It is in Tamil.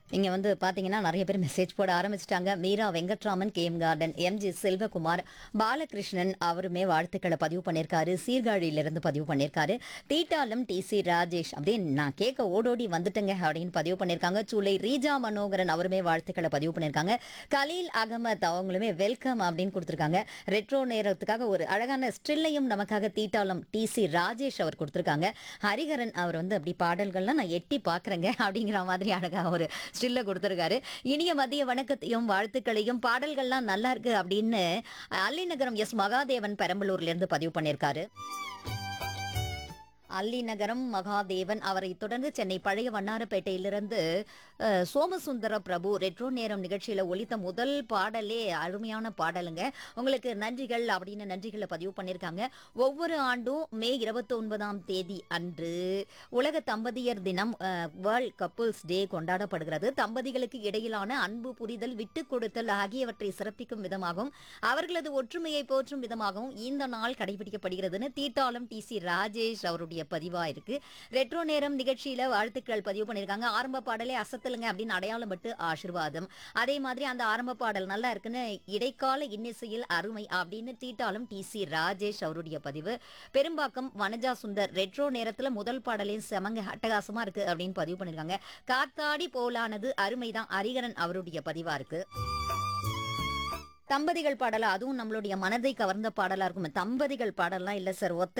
இங்க வந்து பாத்தீங்கன்னா நிறைய பேர் மெசேஜ் போட ஆரம்பிச்சிட்டாங்க மீரா வெங்கட்ராமன் கேம் கார்டன் எம்ஜி செல்வகுமார் பாலகிருஷ்ணன் அவருமே வாழ்த்துக்களை பதிவு பண்ணியிருக்காரு சீர்காழியிலிருந்து பதிவு பண்ணியிருக்காரு தீட்டாலம் டி சி ராஜேஷ் அப்படின்னு நான் கேட்க ஓடோடி வந்துட்டேங்க அப்படின்னு பதிவு பண்ணியிருக்காங்க சூளை ரீஜா மனோகரன் அவருமே வாழ்த்துக்களை பதிவு பண்ணியிருக்காங்க கலீல் அகமத் அவங்களுமே வெல்கம் அப்படின்னு கொடுத்துருக்காங்க ரெட்ரோ நேரத்துக்காக ஒரு அழகான ஸ்டில்லையும் நமக்காக தீட்டாலம் டி சி ராஜேஷ் அவர் கொடுத்துருக்காங்க ஹரிஹரன் அவர் வந்து அப்படி பாடல்கள்லாம் நான் எட்டி பார்க்குறேங்க அப்படிங்கிற மாதிரி அழகா ஒரு ஸ்டில்ல கொடுத்துருக்காரு இனிய மதிய வணக்கத்தையும் வாழ்த்துக்களையும் பாடல்கள்லாம் நல்லா இருக்கு அப்படின்னு அல்லிநகரம் எஸ் மகாதேவன் பெரம்பலூர்ல இருந்து பதிவு பண்ணியிருக்காரு அல்லிநகரம் மகாதேவன் அவரை தொடர்ந்து சென்னை பழைய வண்ணாரப்பேட்டையிலிருந்து அஹ், சோமசுந்தர பிரபு ரெட்ரோ நேரம் நிகழ்ச்சியில ஒலித்த முதல் பாடலே அருமையான பாடலுங்க உங்களுக்கு நன்றிகள் அப்படின்னு நன்றிகளை பதிவு பண்ணியிருக்காங்க ஒவ்வொரு ஆண்டும் மே இருபத்தி ஒன்பதாம் தேதி அன்று உலக தம்பதியர் தினம் வேர்ல்ட் கப்புள்ஸ் டே கொண்டாடப்படுகிறது தம்பதிகளுக்கு இடையிலான அன்பு புரிதல் விட்டு கொடுத்தல் ஆகியவற்றை சிறப்பிக்கும் விதமாகவும் அவர்களது ஒற்றுமையை போற்றும் விதமாகவும் இந்த நாள் கடைபிடிக்கப்படுகிறதுன்னு தீட்டாளம் டி சி ராஜேஷ் அவருடைய பதிவா இருக்கு ரெட்ரோ நேரம் நிகழ்ச்சியில வாழ்த்துக்கள் பதிவு பண்ணியிருக்காங்க ஆரம்ப பாடலே அசத்தலுங்க அப்படின்னு அடையாளம் பட்டு ஆசிர்வாதம் அதே மாதிரி அந்த ஆரம்ப பாடல் நல்லா இருக்குன்னு இடைக்கால இன்னிசையில் அருமை அப்படின்னு தீட்டாலும் டி சி ராஜேஷ் அவருடைய பதிவு பெரும்பாக்கம் வனஜா சுந்தர் ரெட்ரோ நேரத்துல முதல் பாடலே செமங்க அட்டகாசமா இருக்கு அப்படின்னு பதிவு பண்ணிருக்காங்க காத்தாடி போலானது அருமைதான் ஹரிகரன் அவருடைய பதிவா இருக்கு தம்பதிகள் பாடலா அதுவும் நம்மளுடைய மனதை கவர்ந்த பாடலா இருக்கும் தம்பதிகள் பாடலாம் இல்ல சார் ஒத்த